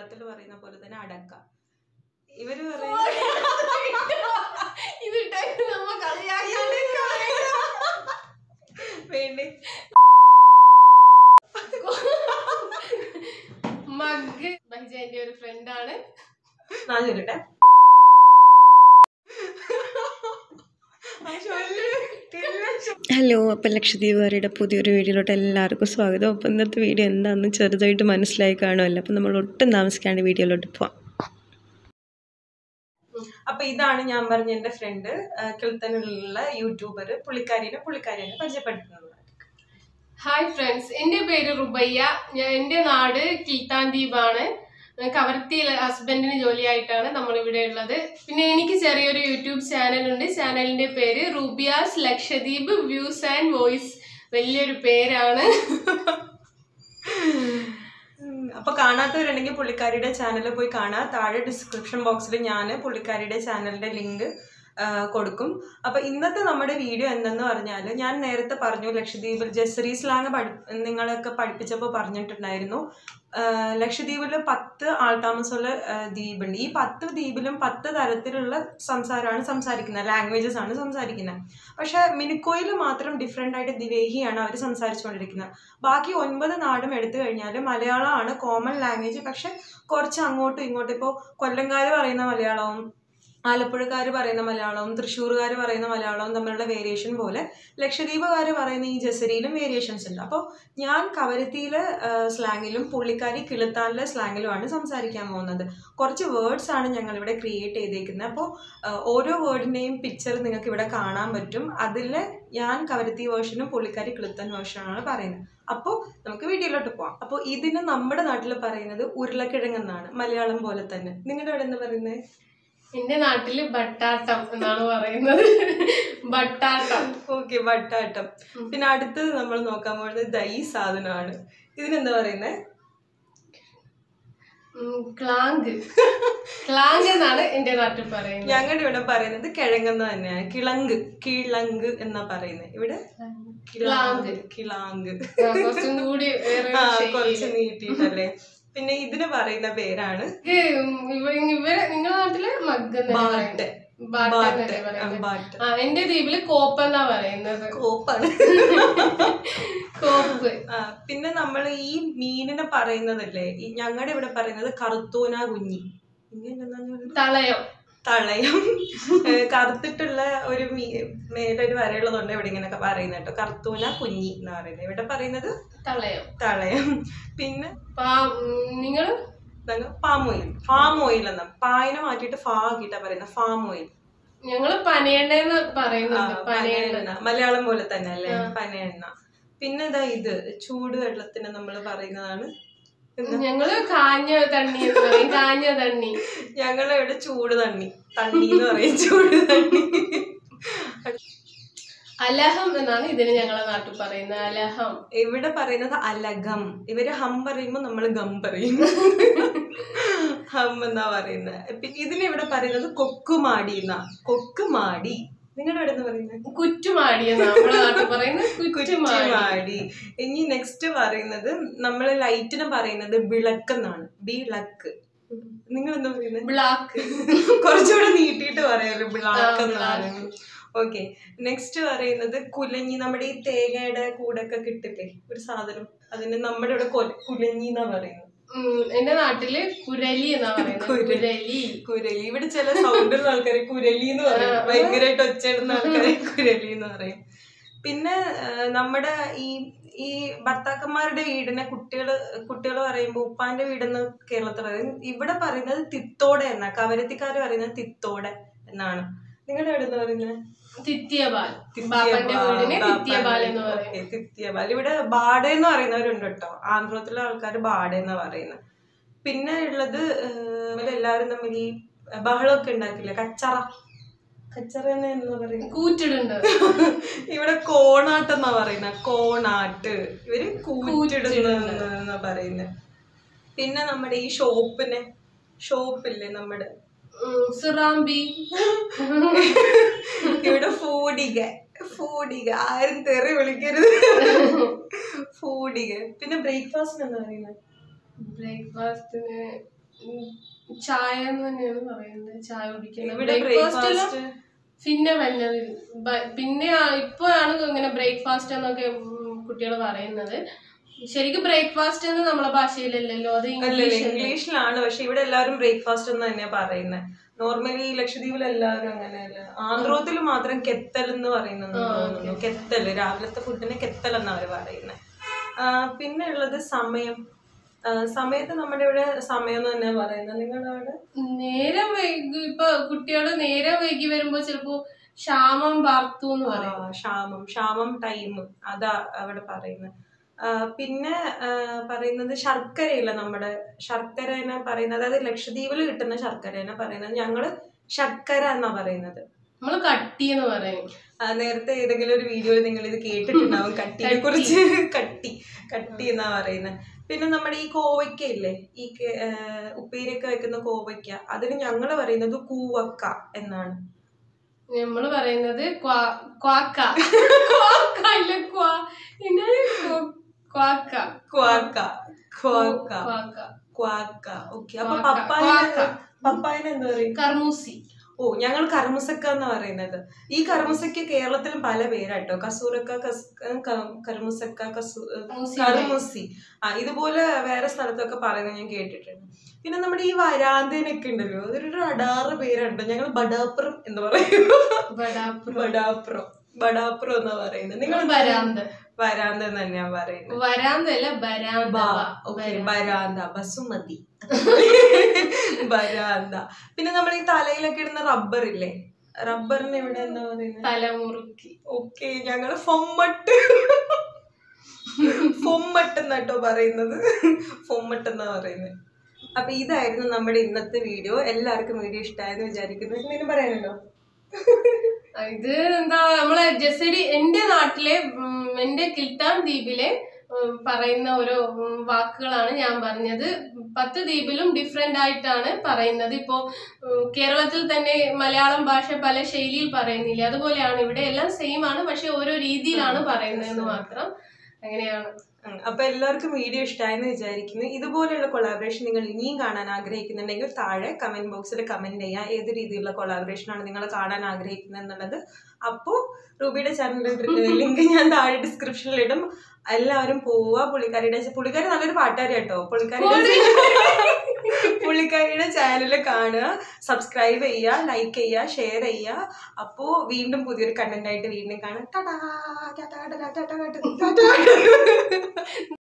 മലയാളത്തിൽ പറയുന്ന പോലെ തന്നെ അടക്ക ഇവര് പറയുന്നത് ഇതിട്ടായിട്ട് നമ്മ കളിയാക്കി വേണ്ടി മഗ് ബഹിജ എന്റെ ഒരു ഫ്രണ്ടാണ് ഞാൻ ചൊല്ലട്ടെ ഹലോ അപ്പം ലക്ഷദ്വീപുകാരുടെ പുതിയൊരു വീഡിയോയിലോട്ട് എല്ലാവർക്കും സ്വാഗതം അപ്പം ഇന്നത്തെ വീഡിയോ എന്താണെന്ന് ചെറുതായിട്ട് മനസ്സിലായി കാണുമല്ലോ അപ്പം നമ്മൾ ഒട്ടും താമസിക്കാണ്ട് വീഡിയോയിലോട്ട് പോവാം അപ്പൊ ഇതാണ് ഞാൻ പറഞ്ഞ എന്റെ ഫ്രണ്ട് കിൾത്തനിലുള്ള യൂട്യൂബർ പുള്ളിക്കാരിനെ പുള്ളിക്കാരിനെ പരിചയപ്പെടുത്തുന്നത് ഹായ് ഫ്രണ്ട്സ് എന്റെ പേര് റുബയ്യ ഞാൻ എന്റെ നാട് കിൽത്താൻ ദ്വീപാണ് കവർത്തിയിൽ ഹസ്ബൻഡിന് ജോലിയായിട്ടാണ് നമ്മൾ ഇവിടെ ഉള്ളത് പിന്നെ എനിക്ക് ചെറിയൊരു യൂട്യൂബ് ചാനൽ ഉണ്ട് ചാനലിന്റെ പേര് Rubiya's Lakshadweep views and voice വലിയൊരു പേരാണ് ഉം, അപ്പൊ കാണാത്തവരുണ്ടെങ്കിൽ പുള്ളിക്കാരിയുടെ ചാനൽ പോയി കാണാം താഴെ ഡിസ്ക്രിപ്ഷൻ ബോക്സിൽ ഞാൻ പുള്ളിക്കാരിയുടെ ചാനലിന്റെ ലിങ്ക് കൊടുക്കും അപ്പൊ ഇന്നത്തെ നമ്മുടെ വീഡിയോ എന്തെന്ന് പറഞ്ഞാൽ ഞാൻ നേരത്തെ പറഞ്ഞു ലക്ഷദ്വീപിൽ ജസറി സ്ലാങ് പഠി നിങ്ങളൊക്കെ പഠിപ്പിച്ചപ്പോൾ പറഞ്ഞിട്ടുണ്ടായിരുന്നു ആ, ലക്ഷദ്വീപിൽ പത്ത് ആൾതാമസമുള്ള ആ, ദ്വീപുണ്ട് ഈ പത്ത് ദ്വീപിലും പത്ത് തരത്തിലുള്ള സംസാരമാണ് സംസാരിക്കുന്നത് ലാംഗ്വേജസ് ആണ് സംസാരിക്കുന്നത് പക്ഷെ മിനിക്കോയിൽ മാത്രം ഡിഫറെൻ്റ് ആയിട്ട് ദിവേഹിയാണ് അവർ സംസാരിച്ചുകൊണ്ടിരിക്കുന്നത് ബാക്കി ഒൻപത് നാടും എടുത്തു കഴിഞ്ഞാൽ മലയാളമാണ് കോമൺ ലാംഗ്വേജ് പക്ഷെ കുറച്ച് അങ്ങോട്ടും ഇങ്ങോട്ടും ഇപ്പോൾ കൊല്ലംകാർ പറയുന്ന മലയാളവും ആലപ്പുഴക്കാർ പറയുന്ന മലയാളവും തൃശ്ശൂർകാർ പറയുന്ന മലയാളവും തമ്മിലുള്ള വേരിയേഷൻ പോലെ ലക്ഷദ്വീപുകാർ പറയുന്ന ഈ ജസരിയിലും വേരിയേഷൻസ് ഉണ്ട് അപ്പോൾ ഞാൻ കവരത്തിയിലെ സ്ലാങ്ങിലും പുള്ളിക്കാരി കിളുത്താനിലെ സ്ലാങ്ങിലുമാണ് സംസാരിക്കാൻ പോകുന്നത് കുറച്ച് വേർഡ്സ് ആണ് ഞങ്ങൾ ഇവിടെ ക്രിയേറ്റ് ചെയ്തേക്കുന്നത് അപ്പോൾ ഓരോ വേർഡിൻ്റെയും പിക്ചർ നിങ്ങൾക്ക് ഇവിടെ കാണാൻ പറ്റും അതിൽ ഞാൻ കവരത്തി വേർഷനും പുള്ളിക്കാരി കിളുത്തൻ വേർഷനാണ് പറയുന്നത് അപ്പോൾ നമുക്ക് വീഡിയോയിലോട്ട് പോവാം അപ്പോൾ ഇതിന് നമ്മുടെ നാട്ടിൽ പറയുന്നത് ഉരുളക്കിഴങ്ങെന്നാണ് മലയാളം പോലെ തന്നെ നിങ്ങളുടെ അവിടെ എന്താ പറയുന്നത് എന്റെ നാട്ടില് ബട്ടാട്ടം എന്നാണ് പറയുന്നത് ബട്ടാട്ടം ഓക്കെ വട്ടാട്ടം പിന്നെ അടുത്തത് നമ്മൾ നോക്കാൻ പോകുന്നത് ദൈ സാധനമാണ് ഇതിനെന്താ പറയുന്നത് ഉം, ക്ലാങ്ക് ക്ലാങ്ക് എന്നാണ് എന്റെ നാട്ടിൽ പറയുന്നത് ഞങ്ങളുടെ ഇവിടെ പറയുന്നത് കിഴങ്ങെന്ന് തന്നെയാണ് കിളങ്ക് കിളങ്ക് എന്നാ പറയുന്നത് ഇവിടെ കിളാങ്ക് കിളാങ്ക് ആ, കുറച്ചും കൂടി വേറെ ആ ശൈലിയില്. കുറച്ച് നീട്ടിയിട്ടല്ലേ പിന്നെ ഇതിന് പറയുന്ന പേരാണ് ഇത് ഇവ- ഇവര് നിങ്ങളുടെ നാട്ടില് മഗ് എന്നല്ലേ ബാട്ട് പറയുന്നത്? ബാട്ട് ബാട്ട് എന്നല്ലേ ആ, പറയുന്നത്? ബാട്ട് ആ എന്റെ ദ്വീപില് കോപ്പ് എന്നാ പറയുന്നത് കോപ്പാണ് കോപ്പ് ആ, പിന്നെ നമ്മൾ ഈ മീനിനെ പറയുന്നതല്ലേ ഈ ഞങ്ങളുടെ ഇവിടെ പറയുന്നത് കറുത്തോന കുഞ്ഞി ഇങ്ങനെ എന്താന്ന് പറയുന്നത്? തളയം തളയം ഏ, കറുത്തിട്ടുള്ള ഒരു മീ മേലൊരു വരയുള്ളതുകൊണ്ട് ഇവിടെ ഇങ്ങനെയൊക്കെ പറയുന്നത് കേട്ടോ കറുത്തൂന കുഞ്ഞി എന്ന് പറയുന്നത് ഇവിടെ പറയുന്നത് തളയം തളയം പിന്നെ പാ ഉം, നിങ്ങള് പാം ഓയിൽ ഫാം ഓയിൽ എന്ന പായനെ മാറ്റിയിട്ട് ഫാ ആക്കിയിട്ടാ പറയുന്നത് ഫാം ഓയിൽ ഞങ്ങള് പനയണ്ടെന്ന് പറയുന്നുണ്ട് പനയണ്ട പനയെണ്ണ മലയാളം പോലെ തന്നെ അല്ലേ പനയെണ്ണ പിന്നെ ഇതാ ഇത് ചൂട് വെള്ളത്തിന് നമ്മൾ പറയുന്നതാണ് ഞങ്ങള് കാഞ്ഞ തണ്ണി എന്ന് പറയും കാഞ്ഞ തണ്ണി ഞങ്ങളെ ഇവിടെ ചൂട് തണ്ണി തണ്ണി എന്ന് പറയും ചൂട് തണ്ണി അലഹം എന്നാണ് ഇതിന് ഞങ്ങളെ നാട്ടിൽ പറയുന്നത് അലഹം ഇവിടെ പറയുന്നത് അലഗം ഇവര് ഹം പറയുമ്പോ നമ്മൾ ഗം പറയും ഹം എന്നാ പറയുന്നത് പിന്നെ ഇതിന് ഇവിടെ പറയുന്നത് കൊക്കുമാടി എന്നാ കൊക്കുമാടി നിങ്ങളുടെ ഇവിടെ എന്താ പറയുന്നത് കുറ്റുമാടി എന്നാണ് നമ്മളെ നാട്ടിൽ പറയുന്നത് കുറ്റുമാടി കുറ്റിമാടി ഇനി നെക്സ്റ്റ് പറയുന്നത് നമ്മൾ ലൈറ്റിന് പറയുന്നത് വിളക്കെന്നാണ് ബിളക്ക് നിങ്ങൾ എന്താ പറയുന്നത് ബ്ലാക്ക് കുറച്ചുകൂടെ നീട്ടിയിട്ട് പറയാലോ ബ്ലാക്ക് എന്നാണ് ഓക്കെ നെക്സ്റ്റ് പറയുന്നത് കുലഞ്ഞി നമ്മുടെ ഈ തേങ്ങയുടെ കൂടെ ഒക്കെ കിട്ടില്ലേ ഒരു സാധനം അതിന് നമ്മുടെ ഇവിടെ കൊല- കുലഞ്ഞി എന്നാ പറയുന്നത് ഉം, എന്റെ നാട്ടില് കുരലി എന്നാ പറയുന്നത് കുരലി കുരലി ഇവിടെ ചില സൗണ്ടുള്ള ആൾക്കാരെ കുരലി എന്ന് പറയും ഭയങ്കരമായിട്ട് ഒച്ചയിടുന്ന ആൾക്കാരെ കുരലി എന്ന് പറയും പിന്നെ ആ, നമ്മുടെ ഈ ഈ ഭർത്താക്കന്മാരുടെ വീടിനെ കുട്ടികൾ കുട്ടികൾ പറയുമ്പോൾ ഉപ്പാന്റെ വീടെന്ന് കേരളത്തിൽ പറയും ഇവിടെ പറയുന്നത് തിത്തോടെ എന്നാ കവരത്തിക്കാര് പറയുന്നത് തിത്തോടെ എന്നാണ് നിങ്ങളുടെ വീട് എന്താ പറയുന്നത് തിത്തിയപാൽ ബാപ്പന്റെ വീടിന് തിത്തിയപാൽ എന്ന് പറയും ഓക്കേ, തിത്തിയപാൽ ഇവിടെ ബാഡ എന്ന് പറയുന്നവരുണ്ട് കേട്ടോ ആന്ധ്രത്തിലെ ആൾക്കാർ ബാഡ എന്നാ പറയുന്നത് പിന്നെ ഉള്ളത് ഏഹ്, എല്ലാവരും തമ്മിൽ ഈ ബഹളമൊക്കെ ഉണ്ടാക്കില്ല കച്ചറ കച്ചറ എന്ന് എന്താ പറയുന്നത് കൂറ്റിടുണ്ട് ഇവിടെ കോണാട്ട് എന്നാ പറയുന്നത് കോണാട്ട് ഇവര് കൂറ്റിടുന്ന പറയുന്നത് പിന്നെ നമ്മുടെ ഈ ഷോപ്പിനെ ഷോപ്പില്ലേ നമ്മുടെ ഉം, സുറാമ്പി ഇവിടെ ഫൂഡിക ഫൂഡിക ആരും തെറി വിളിക്കരുത് ഫൂഡിക പിന്നെ ബ്രേക്ക്ഫാസ്റ്റിന് എന്താ പറയുന്നത് ബ്രേക്ക്ഫാസ്റ്റിന് ഉം, ചായ എന്ന് തന്നെയാണ് പറയുന്നത് ചായ കുടിക്കുന്നത് ഇവിടെ ബ്രേക്ക്ഫാസ്റ്റ് എല്ലാം ബ്രേക്ക്ഫാസ്റ്റ് പിന്നെ വന്നത് ബ- പിന്നെ ആ- ഇപ്പോഴാണ് ഇങ്ങനെ ബ്രേക്ക്ഫാസ്റ്റ് എന്നൊക്കെ കുട്ടികൾ പറയുന്നത് ശരിക്കും ബ്രേക്ക്ഫാസ്റ്റ് എന്ന് നമ്മളെ ഭാഷയിലല്ലല്ലോ അത് അല്ലല്ല ഇംഗ്ലീഷ് ഇംഗ്ലീഷിലാണ് പക്ഷെ ഇവിടെ എല്ലാവരും ബ്രേക്ക്ഫാസ്റ്റ് എന്ന് തന്നെയാ പറയുന്നത് നോർമലി ലക്ഷദ്വീപിൽ എല്ലാവരും അങ്ങനെയല്ല ആന്ധ്രോത്തിൽ മാത്രം കെത്തൽ എന്ന് പറയുന്നത് തോന്നുന്നു കെത്തൽ രാവിലത്തെ ഫുഡിന് കെത്തൽ എന്നാ അവര് പറയുന്നത് പിന്നെ ഉള്ളത് സമയം ആ, സമയത്ത് നമ്മുടെ ഇവിടെ സമയം എന്ന് തന്നെയാ പറയുന്നത് നിങ്ങളുടെ അവിടെ നേരം വൈകി ഇപ്പൊ കുട്ടികള് നേരം വൈകി വരുമ്പോ ചിലപ്പോ ക്ഷാമം പാർത്തു എന്ന് ആ, പറയും ക്ഷാമം ക്ഷാമം ടൈം അതാ അവിടെ പറയുന്നത് പിന്നെ ആ, പറയുന്നത് ശർക്കരയില്ല നമ്മുടെ ശർക്കരനെ പറയുന്നത് അതായത് ലക്ഷദ്വീപിൽ കിട്ടുന്ന ശർക്കരനെ പറയുന്നത് ഞങ്ങള് ശർക്കര എന്നാ പറയുന്നത് നമ്മള് കട്ടി എന്ന് പറയും ആ, നേരത്തെ ഏതെങ്കിലും ഒരു വീഡിയോയിൽ നിങ്ങൾ ഇത് കേട്ടിട്ടുണ്ടാവും കട്ടിയെ കുറിച്ച് കട്ടി കട്ടി എന്നാ പറയുന്നത് പിന്നെ നമ്മുടെ ഈ കോവയ്ക്ക ഇല്ലേ ഈ കെ- ആ, ഉപ്പേരിയൊക്കെ വെക്കുന്ന കോവയ്ക്ക അതിന് ഞങ്ങൾ പറയുന്നത് കൂവക്ക എന്നാണ് നമ്മള് പറയുന്നത് ക്വാ- ക്വാക്ക ക്വാക്ക ഇല്ല ക്വാ പിന്നെ ക്വ- ക്വാക്ക ക്വാക്ക ക്വാക്ക ക്വാക്ക ക്വാക്ക ഓക്കെ അപ്പൊ ക്വാക്ക, പപ്പായ ക്വാക്ക. പപ്പായനെ എന്താ പറയും കർമൂസി ഓ ഞങ്ങൾ കർമുസക്ക എന്ന് പറയുന്നത് ഈ കർമുസയ്ക്ക് കേരളത്തിലും പല പേരാട്ടോ കസൂറക്ക കസ് ക- കർമുസക്ക കസു കർമൂസി. കർമുസി ആ ഇതുപോലെ വേറെ സ്ഥലത്തൊക്കെ പറയുന്നത് ഞാൻ കേട്ടിട്ടുണ്ട് പിന്നെ നമ്മുടെ ഈ വരാന്തേനൊക്കെ ഉണ്ടല്ലോ അതൊരു അടാറ് പേരുണ്ട് ഞങ്ങൾ ബഡാപ്പുറം എന്ന് പറയും ബടാപ്പുറം ബഡാപ്പുറം ബഡാപ്പുറം എന്നാ പറയുന്നത് നിങ്ങൾ വരാന്ത വരാന്ത എന്ന് തന്നെയാ പറയുന്നത് വരാന്തല്ല ബരാന്ത ഓക്കെ ബരാന്ത ബസുമതി ബരാന്ത പിന്നെ നമ്മൾ ഈ തലയിലൊക്കെ ഇടുന്ന റബ്ബർ ഇല്ലേ റബ്ബറിന് ഇവിടെ എന്താ പറയുന്നത് തലമുറുക്കി ഓക്കെ ഞങ്ങള് ഫൊമ്മട്ട് ഫൊമ്മട്ട് എന്നാട്ടോ പറയുന്നത് ഫൊമ്മട്ട് എന്നാ പറയുന്നത് അപ്പൊ ഇതായിരുന്നു നമ്മുടെ ഇന്നത്തെ വീഡിയോ എല്ലാവർക്കും വീഡിയോ ഇഷ്ടമായെന്ന് വിചാരിക്കുന്നു എന്തെങ്കിലും പറയാനുണ്ടോ ഇത് എന്താ നമ്മളെ ജസരി എന്റെ നാട്ടിലെ ഉം, എന്റെ കിൽത്താൻ ദ്വീപിലെ ഉം, പറയുന്ന ഓരോ ഉം, വാക്കുകളാണ് ഞാൻ പറഞ്ഞത് പത്ത് ദ്വീപിലും ഡിഫറെന്റ് ആയിട്ടാണ് പറയുന്നത് ഇപ്പോ ഉം, കേരളത്തിൽ തന്നെ മലയാളം ഭാഷ പല ശൈലിയിൽ പറയുന്നില്ല അതുപോലെയാണ് ഇവിടെ എല്ലാം സെയിം ആണ് പക്ഷെ ഓരോ രീതിയിലാണ് പറയുന്നതെന്ന് മാത്രം അങ്ങനെയാണ് ഉം. അപ്പൊ എല്ലാവർക്കും വീഡിയോ ഇഷ്ടമായെന്ന് വിചാരിക്കുന്നു ഇതുപോലെയുള്ള കൊളാബറേഷൻ നിങ്ങൾ ഇനിയും കാണാൻ ആഗ്രഹിക്കുന്നുണ്ടെങ്കിൽ താഴെ കമന്റ് ബോക്സിൽ കമന്റ് ചെയ്യാം ഏത് രീതിയിലുള്ള കൊളാബറേഷൻ ആണ് നിങ്ങൾ കാണാൻ ആഗ്രഹിക്കുന്നത് എന്നുള്ളത് അപ്പോൾ റൂബിയുടെ ചാനലിന്റെ ലിങ്ക് ഞാൻ താഴെ ഡിസ്ക്രിപ്ഷനിൽ ഇടും എല്ലാവരും പോവുക പുള്ളിക്കാരിയുടെ പുള്ളിക്കാരി നല്ലൊരു പാട്ടുകാരി കേട്ടോ പുള്ളിക്കാരിയുടെ പുള്ളിക്കാരിയുടെ ചാനൽ കാണുക സബ്സ്ക്രൈബ് ചെയ്യുക ലൈക്ക് ചെയ്യുക ഷെയർ ചെയ്യുക അപ്പോൾ വീണ്ടും പുതിയൊരു കണ്ടന്റ് ആയിട്ട് വീണ്ടും കാണാം ടാറ്റാ ടാറ്റാ ടാറ്റാ ടാറ്റാ ടാറ്റാ ടാറ്റാ